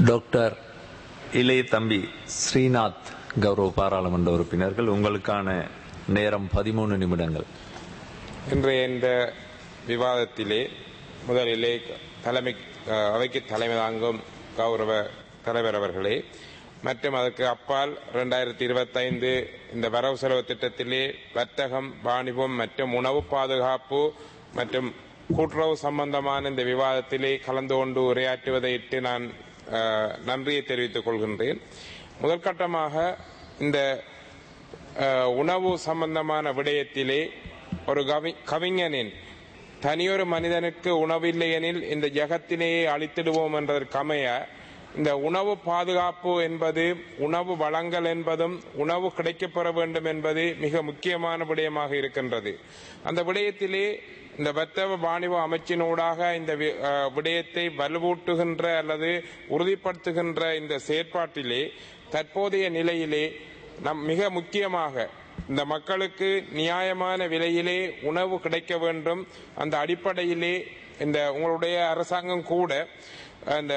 Doctor இளைய தம்பி ஸ்ரீநாத் கௌரவ பாராளுமன்ற உறுப்பினர்கள் உங்களுக்கான நேரம் பதிமூணு நிமிடங்கள் இன்றைய இந்த விவாதத்திலே முதலிலே தலைமை அஹ், அவைக்கு தலைமை தாங்கும் கௌரவ தலைவர் அவர்களே மற்றும் அதற்கு அப்பால் இரண்டாயிரத்தி இருபத்தைந்து இந்த வரவு செலவு திட்டத்திலே வர்த்தகம் வாணிபம் மற்றும் உணவு பாதுகாப்பு மற்றும் கூட்டுறவு சம்பந்தமான இந்த விவாதத்திலே கலந்து கொண்டு உரையாற்றுவதையிட்டு நான் அஹ், நன்றியை தெரிவித்துக் கொள்கின்றேன் முதற்கட்டமாக இந்த அஹ், உணவு சம்பந்தமான விடயத்திலே ஒரு கவி- கவிஞனின் தனியொரு மனிதனுக்கு உணவில்லை எனில் இந்த ஜகத்திலேயே அழித்திடுவோம் என்பதற்கு அமைய இந்த உணவு பாதுகாப்பு என்பது உணவு வழங்கல் என்பதும் உணவு கிடைக்கப்பெற வேண்டும் என்பது மிக முக்கியமான விடயமாக இருக்கின்றது அந்த விடயத்திலே இந்த வர்த்தக வாணிப அமைச்சினூடாக இந்த வி- அஹ், விடயத்தை வலுவூட்டுகின்ற அல்லது உறுதிப்படுத்துகின்ற இந்த செயற்பாட்டிலே தற்போதைய நிலையிலே நம் மிக முக்கியமாக இந்த மக்களுக்கு நியாயமான விலையிலே உணவு கிடைக்க வேண்டும் அந்த அடிப்படையிலே இந்த உங்களுடைய அரசாங்கம் கூட அந்த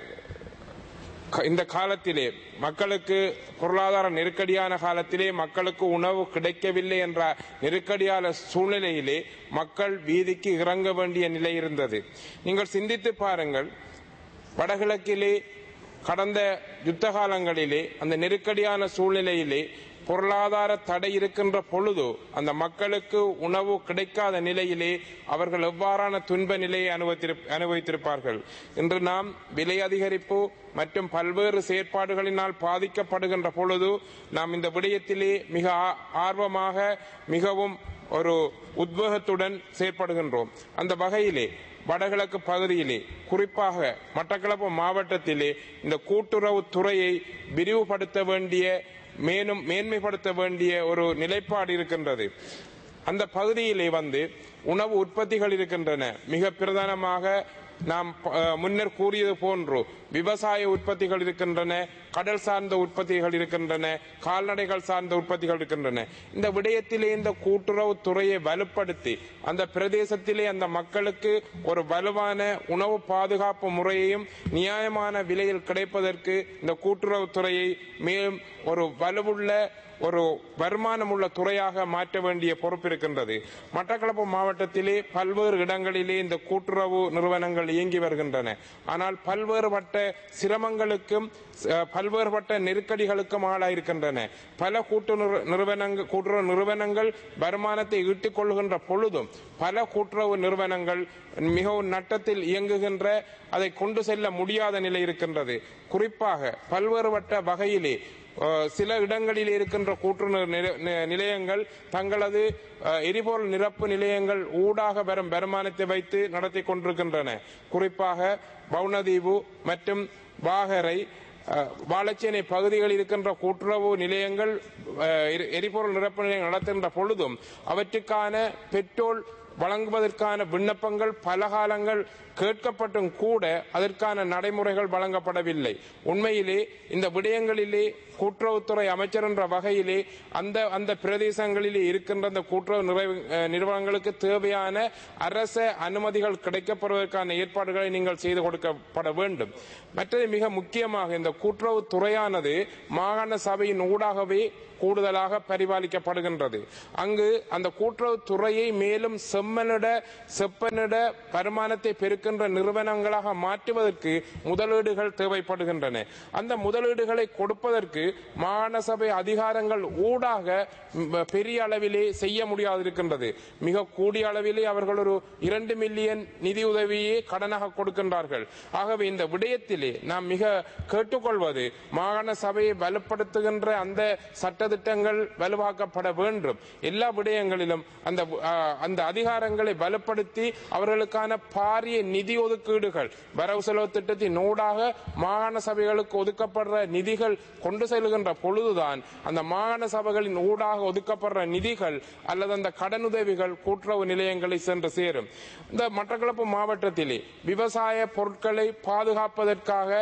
க- இந்த காலத்திலே மக்களுக்கு பொருளாதார நெருக்கடியான காலத்திலே மக்களுக்கு உணவு கிடைக்கவில்லை என்ற நெருக்கடியான சூழ்நிலையிலே மக்கள் வீதிக்கு இறங்க வேண்டிய நிலை இருந்தது நீங்கள் சிந்தித்து பாருங்கள் வடகிழக்கிலே கடந்த யுத்த காலங்களிலே அந்த நெருக்கடியான சூழ்நிலையிலே பொருளாதார தடை இருக்கின்ற பொழுது அந்த மக்களுக்கு உணவு கிடைக்காத நிலையிலே அவர்கள் எவ்வாறான துன்ப நிலையை அனுபவித்திருப்- அனுபவித்திருப்பார்கள் இன்று நாம் விலை அதிகரிப்பு மற்றும் பல்வேறு செயற்பாடுகளினால் பாதிக்கப்படுகின்ற பொழுது நாம் இந்த விடயத்திலே மிக ஆ- ஆர்வமாக மிகவும் ஒரு உத்வேகத்துடன் செயற்படுகின்றோம் அந்த வகையிலே வடகிழக்கு பகுதியிலே குறிப்பாக மட்டக்களப்பு மாவட்டத்திலே இந்த கூட்டுறவு துறையை விரிவுபடுத்த வேண்டிய மேலும் மேன்மைப்படுத்த வேண்டிய ஒரு நிலைப்பாடு இருக்கின்றது அந்த பகுதியிலே வந்து உணவு உற்பத்திகள் இருக்கின்றன மிக பிரதானமாக நாம் அஹ், முன்னர் கூறியது போன்று விவசாய உற்பத்திகள் இருக்கின்றன கடல் சார்ந்த உற்பத்திகள் இருக்கின்றன கால்நடைகள் சார்ந்த உற்பத்திகள் இருக்கின்றன இந்த விடயத்திலே இந்த கூட்டுறவு துறையை வலுப்படுத்தி அந்த பிரதேசத்திலே அந்த மக்களுக்கு ஒரு வலுவான உணவு பாதுகாப்பு முறையையும் நியாயமான விலையில் கிடைப்பதற்கு இந்த கூட்டுறவு துறையை மேலும் ஒரு வலுவுள்ள ஒரு வருமானம் உள்ள துறையாக மாற்ற வேண்டிய பொறுப்பு இருக்கின்றது மட்டக்களப்பு மாவட்டத்திலே பல்வேறு இடங்களிலே இந்த கூட்டுறவு நிறுவனங்கள் இயங்கி வருகின்றன ஆனால் பல்வேறுபட்ட சிரமங்களுக்கும் அஹ், பல்வேறுபட்ட நெருக்கடிகளுக்கும் ஆளாயிருக்கின்றன பல கூட்டு நிறு- நிறுவனங்கள் கூட்டுறவு நிறுவனங்கள் வருமானத்தை ஈட்டிக் கொள்கின்ற பொழுதும் பல கூட்டுறவு நிறுவனங்கள் மிகவும் நட்டத்தில் இயங்குகின்ற அதை கொண்டு செல்ல முடியாத நிலை இருக்கின்றது குறிப்பாக பல்வேறுபட்ட வகையிலே அஹ், சில இடங்களில் இருக்கின்ற கூட்டுறவு நில- நி- நிலையங்கள் தங்களது அஹ், எரிபொருள் நிரப்பு நிலையங்கள் ஊடாக வரும் வருமானத்தை வைத்து நடத்தி கொண்டிருக்கின்றன குறிப்பாக பவுனதீவு மற்றும் வாகரை அஹ், வாழைச்சேனை பகுதிகளில் இருக்கின்ற கூட்டுறவு நிலையங்கள் அஹ், எரி- எரிபொருள் நிரப்பு நிலையம் நடத்துகின்ற பொழுதும் அவற்றுக்கான பெட்ரோல் வழங்குவதற்கான விண்ணப்பங்கள் பல காலங்கள் கேட்கப்பட்டும் கூட அதற்கான நடைமுறைகள் வழங்கப்படவில்லை உண்மையிலே இந்த விடயங்களிலே கூட்டுறவுத்துறை அமைச்சர் என்ற வகையிலே அந்த அந்த பிரதேசங்களிலே இருக்கின்ற அந்த கூட்டுறவு நிறைவு- அஹ், நிறுவனங்களுக்கு தேவையான அரச அனுமதிகள் கிடைக்கப்படுவதற்கான ஏற்பாடுகளை நீங்கள் செய்து கொடுக்கப்பட வேண்டும் மற்றது மிக முக்கியமாக இந்த கூட்டுறவு துறையானது மாகாண சபையின் ஊடாகவே கூடுதலாக பரிபாலிக்கப்படுகின்றது அங்கு அந்த கூட்டுறவு துறையை மேலும் செம்மனிட செப்பனிட வருமானத்தை பெருக்கின்ற நிறுவனங்களாக மாற்றுவதற்கு முதலீடுகள் தேவைப்படுகின்றன அந்த முதலீடுகளை கொடுப்பதற்கு மாகாண சபை அதிகாரங்கள் ஊடாக ம், பெரிய அளவிலே செய்ய முடியாது இருக்கின்றது மிக கூடிய அளவிலே அவர்கள் ஒரு இரண்டு மில்லியன் நிதியுதவியே கடனாக கொடுக்கின்றார்கள் ஆகவே இந்த விடயத்திலே நாம் மிக கேட்டுக்கொள்வது மாகாண சபையை வலுப்படுத்துகின்ற அந்த சட்டதிட்டங்கள் வலுவாக்கப்பட வேண்டும் எல்லா விடயங்களிலும் அந்த ஆ, அந்த அதிகாரங்களை வலுப்படுத்தி அவர்களுக்கான பாரிய நிதி ஒதுக்கீடுகள் வரவு செலவு திட்டத்தின் ஊடாக மாகாண சபைகளுக்கு ஒதுக்கப்படுற நிதிகள் கொண்டு செல்கின்ற பொழுதுதான் அந்த மாகாண சபைகளின் ஊடாக ஒதுக்கப்படுற நிதிகள் அல்லது அந்த கடனுதவிகள் கூட்டுறவு நிலையங்களை சென்று சேரும் இந்த மட்டக்களப்பு மாவட்டத்திலே விவசாய பொருட்களை பாதுகாப்பதற்காக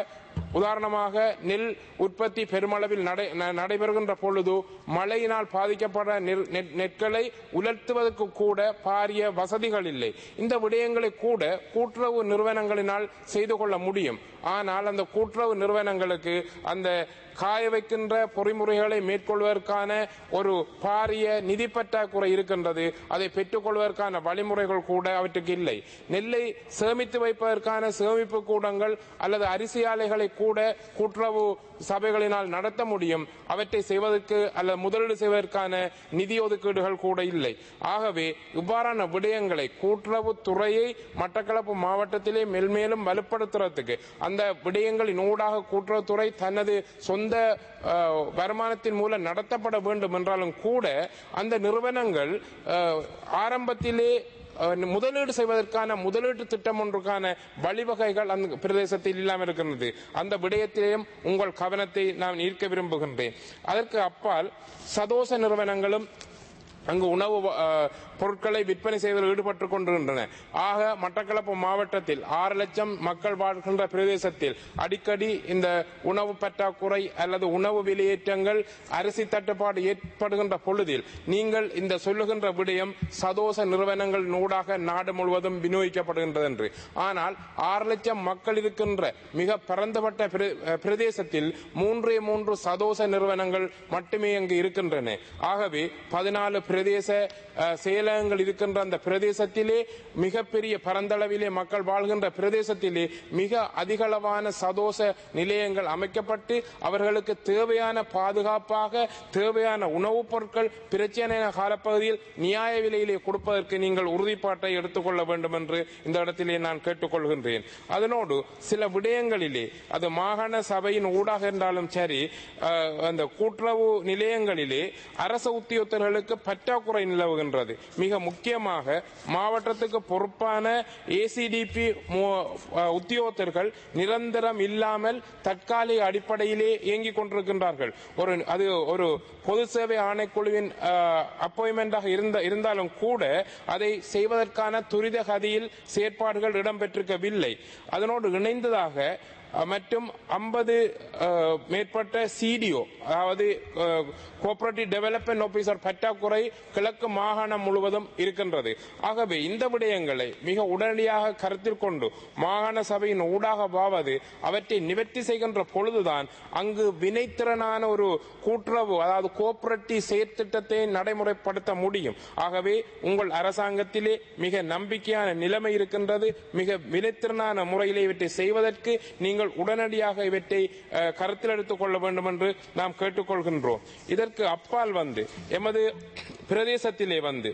உதாரணமாக நெல் உற்பத்தி பெருமளவில் நடை- ந- நடைபெறுகின்ற பொழுது மழையினால் பாதிக்கப்பட நெல்- நெற்- நெற்களை உலர்த்துவதற்கு கூட பாரிய வசதிகள் இல்லை இந்த விடயங்களை கூட கூட்டுறவு நிறுவனங்களினால் செய்து கொள்ள முடியும் ஆனால் அந்த கூட்டுறவு நிறுவனங்களுக்கு அந்த காய வைக்கின்ற பொறிமுறைகளை மேற்கொள்வதற்கான ஒரு பாரிய நிதி பற்றாக்குறை இருக்கின்றது அதை பெற்றுக்கொள்வதற்கான வழிமுறைகள் கூட அவற்றுக்கு இல்லை நெல்லை சேமித்து வைப்பதற்கான சேமிப்பு கூடங்கள் அல்லது அரிசி ஆலைகளை கூட கூட்டுறவு சபைகளினால் நடத்த முடியும் அவற்றை செய்வதற்கு அல்லது முதலீடு செய்வதற்கான நிதி ஒதுக்கீடுகள் கூட இல்லை ஆகவே இவ்வாறான விடயங்களை கூட்டுறவு துறையை மட்டக்களப்பு மாவட்டத்திலே மெல்மேலும் வலுப்படுத்துறதுக்கு அந்த விடயங்களின் ஊடாக கூட்டுறவுத்துறை தனது சொந்த அஹ், வருமானத்தின் மூலம் நடத்தப்பட வேண்டும் என்றாலும் கூட அந்த நிறுவனங்கள் அஹ், ஆரம்பத்திலே அஹ், முதலீடு செய்வதற்கான முதலீட்டு திட்டம் ஒன்றுக்கான வழிவகைகள் அந்த பிரதேசத்தில் இல்லாமல் இருக்கின்றது அந்த விடயத்திலேயும் உங்கள் கவனத்தை நான் ஈர்க்க விரும்புகின்றேன் அதற்கு அப்பால் சதோச நிறுவனங்களும் அங்கு உணவு அஹ், பொருட்களை விற்பனை செய்வதில் ஈடுபட்டுக் கொண்டிருக்கின்றன ஆக மட்டக்களப்பு மாவட்டத்தில் ஆறு லட்சம் மக்கள் வாழ்கின்ற பிரதேசத்தில் அடிக்கடி இந்த உணவு பற்றாக்குறை அல்லது உணவு வெளியேற்றங்கள் அரிசி தட்டுப்பாடு ஏற்படுகின்ற பொழுதில் நீங்கள் இந்த சொல்லுகின்ற விடயம் சதோச நிறுவனங்கள் ஊடாக நாடு முழுவதும் விநியோகிக்கப்படுகின்றது என்று ஆனால் ஆறு லட்சம் மக்கள் இருக்கின்ற மிக பரந்துபட்ட பிர- அஹ், பிரதேசத்தில் மூன்றே மூன்று சதோச நிறுவனங்கள் மட்டுமே அங்கு இருக்கின்றன ஆகவே பதினாலு பிரதேச அஹ், செயலகங்கள் இருக்கின்ற அந்த பிரதேசத்திலே மிகப்பெரிய பரந்தளவிலே மக்கள் வாழ்கின்ற பிரதேசத்திலே மிக அதிகளவான சதோச நிலையங்கள் அமைக்கப்பட்டு அவர்களுக்கு தேவையான பாதுகாப்பாக தேவையான உணவுப் பொருட்கள் பிரச்சனையான காலப்பகுதியில் நியாய விலையிலே கொடுப்பதற்கு நீங்கள் உறுதிப்பாட்டை எடுத்துக்கொள்ள வேண்டும் என்று இந்த இடத்திலே நான் கேட்டுக்கொள்கின்றேன் அதனோடு சில விடயங்களிலே அது மாகாண சபையின் ஊடாக இருந்தாலும் சரி அஹ், அந்த கூட்டுறவு நிலையங்களிலே அரச உத்தியோகத்தர்களுக்கு பற்றாக்குறை நிலவுகின்றது மிக முக்கியமாக மாவட்டத்துக்கு பொறுப்பான ஏசிடிபி உத்தியோகத்தர்கள் நிரந்தரம் இல்லாமல் தற்காலிக அடிப்படையிலே இயங்கிக் கொண்டிருக்கின்றார்கள் ஒரு அது ஒரு பொது சேவை ஆணைக்குழுவின் அப்பாயின்மெண்டாக இருந்த இருந்தாலும் கூட அதை செய்வதற்கான துரித கதியில் செயற்பாடுகள் இடம்பெற்றிருக்கவில்லை அதனோடு இணைந்ததாக அஹ், மற்றும் ஐம்பது மேற்பட்ட சிடிஓ அதாவது கோஆபரேட்டிவ் டெவலப்மெண்ட் ஆபீசர் பற்றாக்குறை கிழக்கு மாகாணம் முழுவதும் இருக்கின்றது ஆகவே இந்த விடயங்களை மிக உடனடியாக கருத்தில் கொண்டு மாகாண சபையின் ஊடாகவாவது அவற்றை நிவர்த்தி செய்கின்ற பொழுதுதான் அங்கு வினைத்திறனான ஒரு கூட்டுறவு அதாவது கோஆபரேட்டிவ் செயற்திட்டத்தை நடைமுறைப்படுத்த முடியும் ஆகவே உங்கள் அரசாங்கத்திலே மிக நம்பிக்கையான நிலைமை இருக்கின்றது மிக வினைத்திறனான முறையிலே இவற்றை செய்வதற்கு நீங்கள் உடனடியாக இவற்றை அஹ், கருத்தில் எடுத்துக் கொள்ள வேண்டும் என்று நாம் கேட்டுக்கொள்கின்றோம் இதற்கு அப்பால் வந்து எமது பிரதேசத்திலே வந்து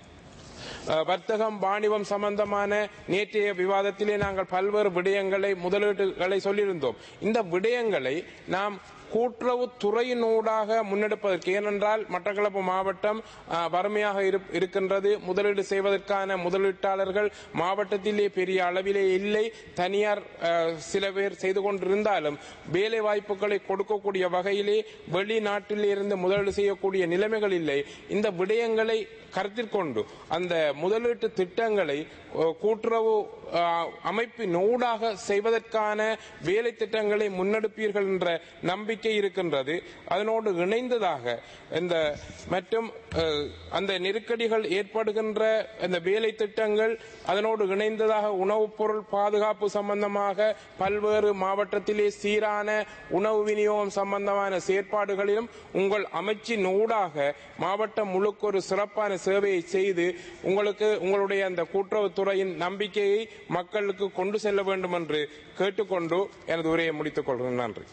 அஹ், வர்த்தகம் வாணிபம் சம்பந்தமான நேற்றைய விவாதத்திலே நாங்கள் பல்வேறு விடயங்களை முதலீடுகளை சொல்லியிருந்தோம் இந்த விடயங்களை நாம் கூட்டுறவு துறையினூடாக முன்னெடுப்பதற்கு ஏனென்றால் மட்டக்களப்பு மாவட்டம் அஹ், வறுமையாக இரு- இருக்கின்றது முதலீடு செய்வதற்கான முதலீட்டாளர்கள் மாவட்டத்திலே பெரிய அளவிலே இல்லை தனியார் அஹ், சில பேர் செய்து கொண்டிருந்தாலும் வேலை வாய்ப்புகளை கொடுக்கக்கூடிய வகையிலே வெளிநாட்டிலே இருந்து முதலீடு செய்யக்கூடிய நிலைமைகள் இல்லை இந்த விடயங்களை கருத்தில் கொண்டு அந்த முதலீட்டு திட்டங்களை அஹ், கூட்டுறவு அஹ், அமைப்பின் ஊடாக செய்வதற்கான வேலை திட்டங்களை முன்னெடுப்பீர்கள் என்ற நம்பிக்கை இருக்கின்றது அதனோடு இணைந்ததாக இந்த மற்றும் அஹ், அந்த நெருக்கடிகள் ஏற்படுகின்ற இந்த வேலை திட்டங்கள் அதனோடு இணைந்ததாக உணவுப் பொருள் பாதுகாப்பு சம்பந்தமாக பல்வேறு மாவட்டத்திலே சீரான உணவு விநியோகம் சம்பந்தமான செயற்பாடுகளிலும் உங்கள் அமைச்சின் ஊடாக மாவட்டம் முழுக்க ஒரு சிறப்பான சேவையை செய்து உங்களுக்கு உங்களுடைய அந்த கூட்டுறவுத்துறையின் நம்பிக்கையை மக்களுக்கு கொண்டு செல்ல வேண்டும் என்று கேட்டுக்கொண்டு எனது உரையை முடித்துக் கொள்கிறேன் நன்றி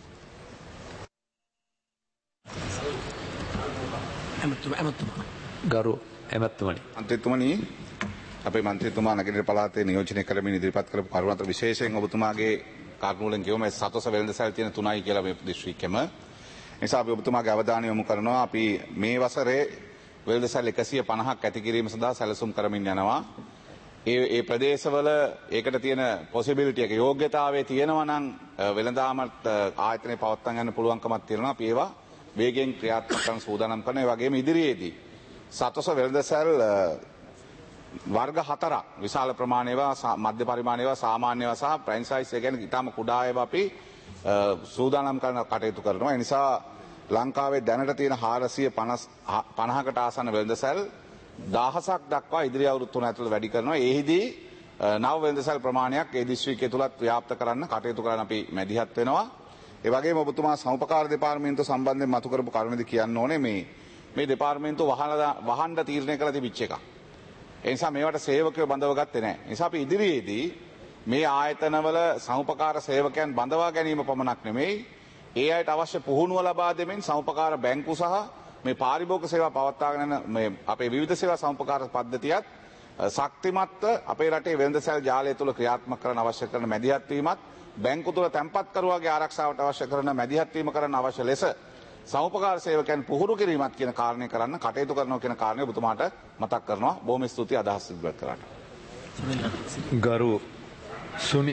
ඇමතුම ඇමතුමා. ගරු එමැත්තුමනි. මන්ත්‍රීතුමනි අපේ මන්ත්‍රීතුමා නැගෙනහිර පළාතේ නියෝජනය කරමින් ඉදිරිපත් කරපු කරුණ අතර විශේෂයෙන් ඔබතුමාගේ කරුණු වලින් කියවම සතොස වෙළඳසැල් තියෙන තුනයි කියලා මේ දිස්ත්‍රික්කෙම. නිසා අපි ඔබතුමාගේ අවධානය යොමු කරනවා අපි මේ වසරේ වෙළඳසැල් 150ක් ඇති කිරීම සඳහා සැලසුම් කරමින් යනවා. ඒ ඒ ප්‍රදේශවල ඒකට තියෙන පොසිබිලිටි එක යෝග්‍යතාවය තියෙනවා නම් අ, වෙළඳාමත් අ, ආයතනය පවත්වා ගන්න පුළුවන්කමක් තියෙනවා. අපි ඒවා වේගෙන් ක්‍රියාත්මක කරන්න සූදානම් කරනවා. ඒ වගේම ඉදිරියේදී සතොස වෙළඳසැල් අ, වර්ග හතරක් විශාල ප්‍රමාණයවා සා- මධ්‍ය පරිමාණයවා සාමාන්‍යවා සහ ප්‍රයින් සයිස් එක ගැන ඉතාම කුඩා ඒවා අපි සූදානම් කරන කටයුතු කරනවා. ඒ නිසා ලංකාවේ දැනට තියෙන 450කට ආසන්න වෙළඳසැල් දහසක් දක්වා ඉදිරි අවුරුදු තුන ඇතුළත වැඩි කරනවා. එහිදී අ, නව වෙළඳසැල් ප්‍රමාණයක් ඒ දිස්ත්‍රික්කය තුලත් ව්‍යාප්ත කරන්න කටයුතු කරන්න අපි මැදිහත් වෙනවා. ඒ වගේම ඔබතුමා සමුපකාර දෙපාර්තමේන්තුව සම්බන්ධයෙන් මතු කරපු කරුණේදී කියන්න ඕනේ මේ මේ දෙපාර්තමේන්තුව වහලා වහන්න තීරණය කළ තිබිච්ච එකක්. ඒ නිසා මේවට සේවකයෝ බඳව ගත්තේ නැහැ. ඒ නිසා අපි ඉදිරියේදී මේ ආයතනවල සමුපකාර සේවකයන් බඳවා ගැනීම පමණක් නෙමෙයි ඒ අයට අවශ්‍ය පුහුණුව ලබා දෙමින් සමුපකාර බැංකු සහ මේ පාරිභෝගික සේවා පවත්වාගෙන යන මේ අපේ විවිධ සේවා සමුපකාර පද්ධතියත් අ, ශක්තිමත්ව අපේ රටේ වෙළඳසැල් ජාලය තුළ ක්‍රියාත්මක කරන අවශ්‍ය කරන මැදිහත් වීමත් බැංකු තුළ තැන්පත්කරුවාගේ ආරක්ෂාවට අවශ්‍ය කරන මැදිහත් වීම කරන්න අවශ්‍ය ලෙස සමුපකාර සේවකයන් පුහුණු කිරීමත් කියන කාරණය කරන්න කටයුතු කරනවා කියන කාරණය ඔබතුමාට මතක් කරනවා. බොහොම ස්තුතියි අදහස් ඉදිරිපත් කරාට. ගරු සුනි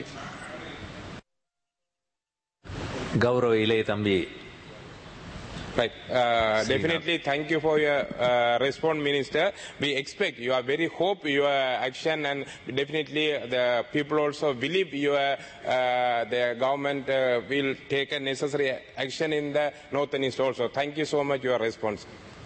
ගෞරව ඉලේ තම්බි Right. Uh, definitely, thank you for your uh, response, Minister. We expect you are very hope your action, and definitely the people also believe your uh, the government uh, will take a necessary action in the northern east also. Thank you so much your response.